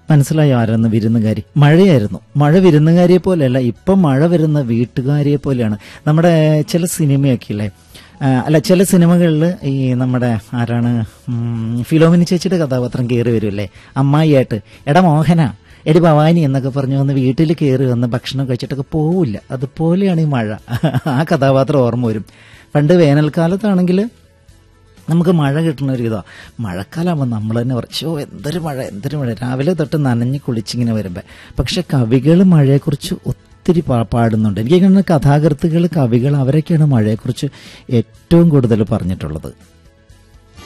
മനസ്സിലായോ ആരെന്ന് വിരുന്നുകാരി മഴയായിരുന്നു മഴ വിരുന്നുകാരിയെ പോലെയല്ല ഇപ്പം മഴ വരുന്ന വീട്ടുകാരിയെ പോലെയാണ് നമ്മുടെ ചില സിനിമയൊക്കെ ഇല്ലേ ആ, അല്ല ചില സിനിമകളിൽ ഈ നമ്മുടെ ആരാണ് ഉം, ഫിലോമിനി ചേച്ചിയുടെ കഥാപാത്രം കയറി വരുമല്ലേ അമ്മായിയായിട്ട് എടാ മോഹന എടി ഭവാനി എന്നൊക്കെ പറഞ്ഞു വന്ന് വീട്ടിൽ കയറി വന്ന് ഭക്ഷണം കഴിച്ചിട്ടൊക്കെ പോവില്ല അതുപോലെയാണ് ഈ മഴ ആ കഥാപാത്രം ഓർമ്മ വരും പണ്ട് വേനൽക്കാലത്താണെങ്കിൽ നമുക്ക് മഴ കിട്ടുന്ന ഒരു ഇതാ മഴക്കാലമാകുമ്പോൾ നമ്മൾ തന്നെ പറയും ഷോ എന്തൊരു മഴ എന്തൊരു മഴ രാവിലെ തൊട്ട് നനഞ്ഞ് കുളിച്ചിങ്ങനെ വരുമ്പോൾ പക്ഷെ കവികൾ മഴയെക്കുറിച്ച് ഒത്തിരി പാ- പാടുന്നുണ്ട് എനിക്ക് കാണുന്ന കഥാകൃത്തുകൾ കവികൾ അവരൊക്കെയാണ് മഴയെക്കുറിച്ച് ഏറ്റവും കൂടുതൽ പറഞ്ഞിട്ടുള്ളത്